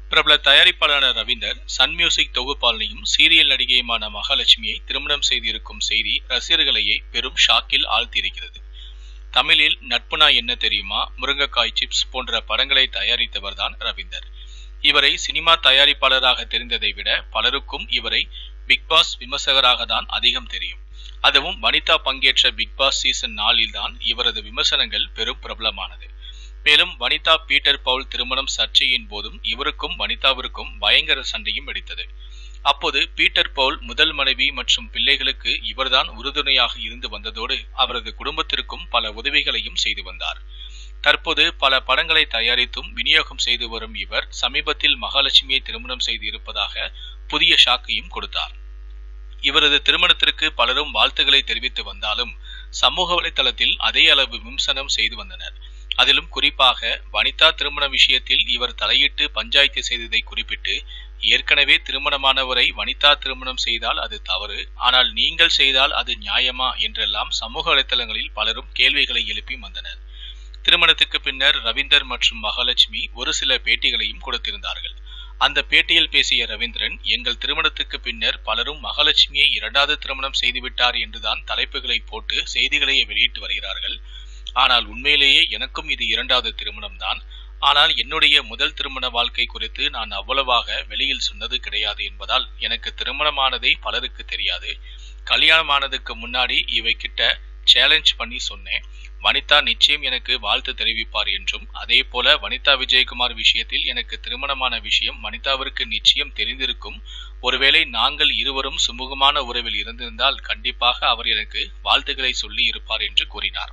பிரபல தயாரிப்பாளரான Ravindar Sun Music தொகுப்பாளனையும் சீரியல் நடிகையுமான மகாலட்சுமியை திருமணம் செய்திருக்கும் செய்தி ரசிகர்களையே பெரும் ஷாக்கில் ஆழ்த்தியிருக்கிறது தமிழில் நட்புனா என்ன தெரியுமா முருங்கைக்காய் சிப்ஸ் போன்ற படங்களை தயாரித்தவர்தான் ரவீந்தர் இவரை சினிமா தயாரிப்பாளராக தெரிந்ததை விட பலருக்கும் இவரை பிக் பாஸ் விமர்சகராக தான் அதிகம் தெரியும் அதுவும் வனிதா பங்கேற்ற பிக் பாஸ் சீசன் நாலில் தான் இவரது விமர்சனங்கள் பெரும் பிரபலமானது மேலும் வனிதா பீட்டர் பவுல் திருமணம் சர்ச்சையின் போதும் இவருக்கும் வனிதாவிற்கும் பயங்கர சண்டையும் வெடித்தது அப்போது பீட்டர் பவுல் முதல் மனைவி மற்றும் பிள்ளைகளுக்கு இவர்தான் உறுதுணையாக இருந்து வந்ததோடு அவரது குடும்பத்திற்கும் பல உதவிகளையும் செய்து வந்தார் தற்போது பல படங்களை தயாரித்தும் விநியோகம் செய்து வரும் இவர் சமீபத்தில் மகாலட்சுமியை திருமணம் செய்து இருப்பதாக புதிய ஷாக்கையும் கொடுத்தார் இவரது திருமணத்திற்கு பலரும் வாழ்த்துக்களை தெரிவித்து வந்தாலும் சமூக வலைதளத்தில் அதே அளவு விமர்சனம் செய்து வந்தனர் அதிலும் குறிப்பாக வனிதா திருமண விஷயத்தில் இவர் தலையிட்டு பஞ்சாயத்து செய்ததை குறிப்பிட்டு ஏற்கனவே திருமணமானவரை வனிதா திருமணம் செய்தால் அது தவறு ஆனால் நீங்கள் செய்தால் அது நியாயமா என்றெல்லாம் சமூக வலைதளங்களில் பலரும் கேள்விகளை எழுப்பி வந்தனர் திருமணத்துக்கு பின்னர் ரவீந்தர் மற்றும் மகாலட்சுமி ஒரு சில பேட்டிகளையும் கொடுத்திருந்தார்கள் அந்த பேட்டியில் பேசிய ரவீந்திரன் எங்கள் திருமணத்துக்கு பின்னர் பலரும் மகாலட்சுமியை இரண்டாவது திருமணம் செய்துவிட்டார் என்றுதான் தலைப்புகளை போட்டு செய்திகளை வெளியிட்டு வருகிறார்கள் ஆனால் உண்மையிலேயே எனக்கும் இது இரண்டாவது திருமணம் தான் ஆனால் என்னுடைய முதல் திருமண வாழ்க்கை குறித்து நான் அவ்வளவாக வெளியில் சொன்னது கிடையாது என்பதால் எனக்கு திருமணமானதை பலருக்கு தெரியாது கல்யாணமானதுக்கு முன்னாடி இவை கிட்ட சேலஞ்ச் பண்ணி சொன்னேன் வனிதா நிச்சயம் எனக்கு வாழ்த்து தெரிவிப்பார் என்றும் அதே போல வனிதா விஜயகுமார் விஷயத்தில் எனக்கு திருமணமான விஷயம் வனிதாவிற்கு நிச்சயம் தெரிந்திருக்கும் ஒருவேளை நாங்கள் இருவரும் சுமூகமான உறவில் இருந்திருந்தால் கண்டிப்பாக அவர் எனக்கு வாழ்த்துக்களை சொல்லி இருப்பார் என்று கூறினார்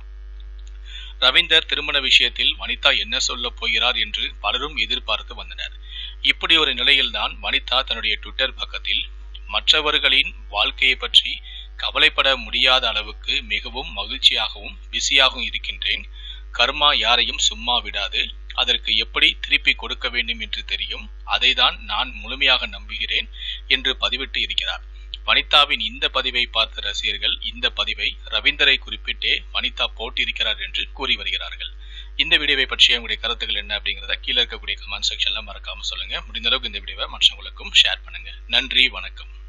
ரவீந்தர் திருமண விஷயத்தில் வனிதா என்ன சொல்ல போகிறார் என்று பலரும் எதிர்பார்த்து வந்தனர் இப்படி ஒரு நிலையில்தான் வனிதா தன்னுடைய ட்விட்டர் பக்கத்தில் மற்றவர்களின் வாழ்க்கையை பற்றி கவலைப்பட முடியாத அளவுக்கு மிகவும் மகிழ்ச்சியாகவும் பிஸியாகவும் இருக்கின்றேன் கர்மா யாரையும் சும்மா விடாது அதற்கு எப்படி திருப்பி கொடுக்க வேண்டும் என்று தெரியும் அதைதான் நான் முழுமையாக நம்புகிறேன் என்று பதிவிட்டு இருக்கிறார் வனிதாவின் இந்த பதிவை பார்த்த ரசிகர்கள் இந்த பதிவை ரவீந்தரை குறிப்பிட்டே வனிதா போட்டிருக்கிறார் என்று கூறி வருகிறார்கள் இந்த வீடியோவை பற்றிய உங்களுடைய கருத்துக்கள் என்ன அப்படிங்கிறத கீழே இருக்கக்கூடிய கமெண்ட் செக்ஷன்ல மறக்காம சொல்லுங்க முடிந்த அளவுக்கு இந்த வீடியோவை மற்றவங்களுக்கும் ஷேர் பண்ணுங்க நன்றி வணக்கம்